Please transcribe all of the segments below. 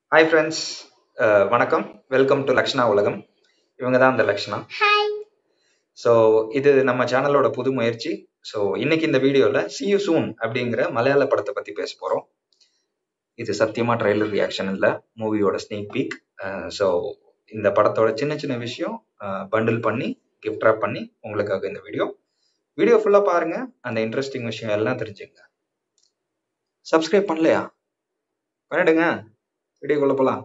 hi friends வணக்கம் welcome to Lakshana உலகம் இவங்க தான் அந்த லக்ஷ்ணா ஹாய் ஸோ இது நம்ம சேனலோட புது முயற்சி ஸோ இன்னைக்கு இந்த வீடியோவில் see you soon அப்படிங்கிற மலையாள படத்தை பற்றி பேச போகிறோம் இது சத்தியமா ட்ரைலர் ரியாக்ஷன் இல்லை மூவியோட ஸ்னீக் பீக் ஸோ இந்த படத்தோட சின்ன சின்ன விஷயம் பண்டில் பண்ணி gift wrap பண்ணி உங்களுக்காக இந்த வீடியோ வீடியோ ஃபுல்லாக பாருங்க அந்த இன்ட்ரெஸ்டிங் விஷயம் எல்லாம் தெரிஞ்சுங்க சப்ஸ்கிரைப் பண்ணலையா பண்ணிடுங்க வீடியோக்குள்ள போலாம்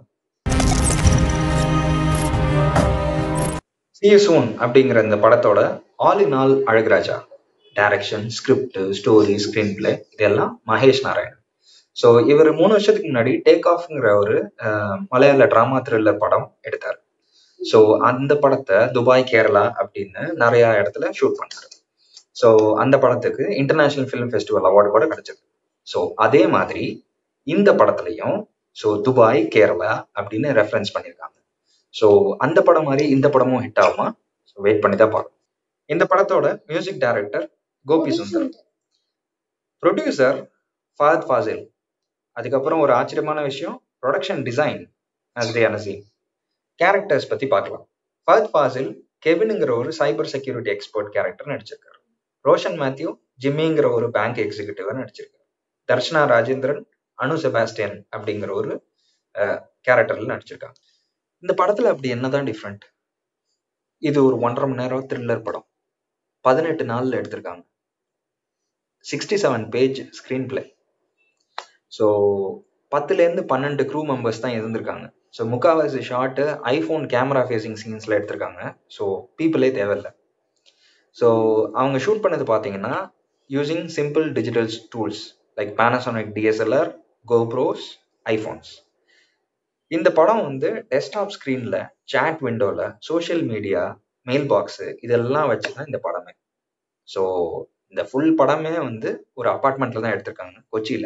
See you soon அப்படிங்கிற இந்த படத்தோட all in all Azhagu Raja direction script story screenplay இதெல்லாம் மகேஷ் நாராயணன் ஸோ இவர் மூணு வருஷத்துக்கு முன்னாடி டேக் ஆஃப்ங்கிற ஒரு அஹ், மலையாள டிராமா த்ரில்லர் படம் எடுத்தார் ஸோ அந்த படத்தை துபாய் கேரளா அப்படின்னு நிறைய இடத்துல ஷூட் பண்ணாரு ஸோ அந்த படத்துக்கு இன்டர்நேஷனல் ஃபிலிம் ஃபெஸ்டிவல் அவார்டு கூட கிடைச்சது ஸோ அதே மாதிரி இந்த படத்துலையும் ஸோ துபாய் கேரளா அப்படின்னு ரெஃபரன்ஸ் பண்ணியிருக்காங்க ஸோ அந்த படம் மாதிரி இந்த படமும் ஹிட் ஆகுமா ஸோ வெயிட் பண்ணி தான் பார்க்கணும் இந்த படத்தோட music director Gopi Sundar producer Fahadh Faasil அதுக்கப்புறம் ஒரு ஆச்சரியமான விஷயம் production design Nazriya Nazim characters பத்தி பார்க்கலாம் ஃபஹத் ஃபாசில் கெவினுங்கிற ஒரு சைபர் செக்யூரிட்டி எக்ஸ்பர்ட் கேரக்டர் நடிச்சிருக்காரு ரோஷன் மேத்யூ ஜிம்மிங்கிற ஒரு பேங்க் எக்ஸிகியூட்டிவா நடிச்சிருக்காரு தர்ஷனா ராஜேந்திரன் அனு செபாஸ்டியன் அப்படிங்கிற ஒரு கேரக்டர்ல நடிச்சிருக்காங்க இந்த படத்துல அப்படி என்னதான் டிஃப்ரெண்ட் இது ஒரு ஒன்றரை மணி நேரம் த்ரில்லர் படம் பதினெட்டு நாள்ல எடுத்திருக்காங்க sixty seven page screenplay so பத்துலேருந்து பன்னெண்டு க்ரூ மெம்பர்ஸ் தான் இருந்திருக்காங்க ஸோ முக்காவாசி ஷாட்டு ஐஃபோன் கேமரா ஃபேசிங் சீன்ஸில் எடுத்திருக்காங்க ஸோ பீப்புளே தேவையில்லை ஸோ அவங்க ஷூட் பண்ணது பார்த்தீங்கன்னா using simple digital tools like Panasonic DSLR GoPros iPhones இந்த படம் வந்து டெஸ்க்டாப் ஸ்க்ரீனில் chat விண்டோவில் சோஷியல் மீடியா மெயில் பாக்ஸு இதெல்லாம் வச்சு தான் இந்த படமே ஸோ இந்த ஃபுல் படமே வந்து ஒரு அப்பார்ட்மெண்ட்டில் தான் எடுத்திருக்காங்க கொச்சியில்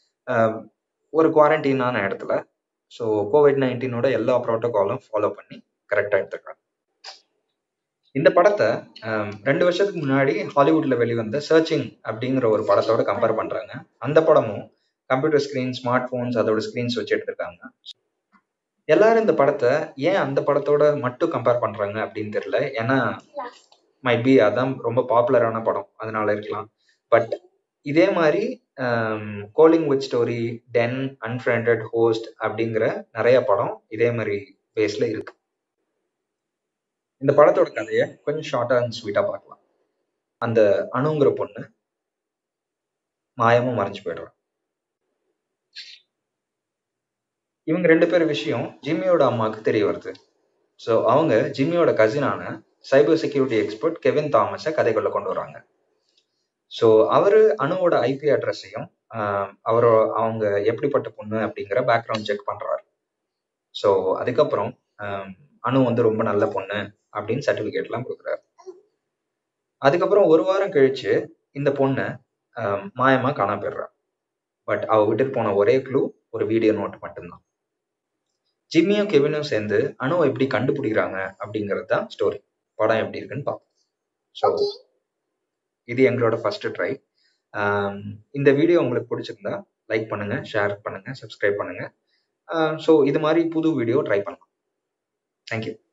ஒரு குவாரண்டைனான இடத்துல ஸோ கோவிட் நைன்டீனோட எல்லா ப்ரோட்டோகாலும் ஃபாலோ பண்ணி கரெக்டாக எடுத்திருக்காங்க இந்த படத்தை ஆம், ரெண்டு வருஷத்துக்கு முன்னாடி ஹாலிவுட்ல வெளிவந்த சர்ச்சிங் அப்படிங்கிற ஒரு படத்தோட கம்பேர் பண்றாங்க அந்த படமும் கம்ப்யூட்டர் ஸ்கிரீன் ஸ்மார்ட் போன்ஸ் அதோட ஸ்கிரீன்ஸ் வச்சு எடுத்திருக்காங்க எல்லாரும் இந்த படத்தை ஏன் அந்த படத்தோட மட்டும் கம்பேர் பண்றாங்க அப்படின்னு தெரியல ஏன்னா மைட் பி அதான் ரொம்ப பாப்புலரான படம் அதனால இருக்கலாம் பட் இதே மாதிரி calling with story then unfriended host அப்படிங்கிற நிறைய படம் இதே மாதிரி பேஸ்ல இருக்கு இந்த படத்தோட கதையை கொஞ்சம் ஷார்ட்டா அண்ட் ஸ்வீட்டா பார்க்கலாம் அந்த அணுங்கிற பொண்ணு மாயமும் மறைஞ்சு போயிடுறான் இவங்க ரெண்டு பேர் விஷயம் ஜிம்மியோட அம்மாவுக்கு தெரிய வருது ஸோ அவங்க ஜிம்மியோட கசினான சைபர் செக்யூரிட்டி எக்ஸ்பர்ட் கெவின் தாமஸை கதைக்குள்ள கொண்டு வராங்க ஸோ அவரு அணுவோட ஐபி அட்ரஸையும் அவரோ அவங்க எப்படிப்பட்ட பொண்ணு அப்படிங்கிற பேக்ரவுண்ட் செக் பண்றாரு ஸோ அதுக்கப்புறம் ஆம், அணு வந்து ரொம்ப நல்ல பொண்ணு அப்படின்னு சர்டிஃபிகேட்லாம் கொடுக்குறாரு அதுக்கப்புறம் ஒரு வாரம் கழிச்சு இந்த பொண்ணு ஆம், மாயமா காணாம போயிடுறா பட் அவ விட்டுட்டு போன ஒரே க்ளூ ஒரு வீடியோ நோட் மட்டும்தான் ஜிம்மியும் கெவினும் சேர்ந்து அணுவை எப்படி கண்டுபிடிக்கிறாங்க அப்படிங்கிறது தான் ஸ்டோரி படம் எப்படி இருக்குன்னு பார்ப்போம் ஸோ ஓகே இது எங்களோட ஃபர்ஸ்ட் ட்ரை இந்த வீடியோ உங்களுக்கு பிடிச்சிருந்தா லைக் பண்ணுங்க ஷேர் பண்ணுங்க சப்ஸ்கிரைப் பண்ணுங்க ஸோ இது மாதிரி புது வீடியோ ட்ரை பண்ணலாம் தேங்க்யூ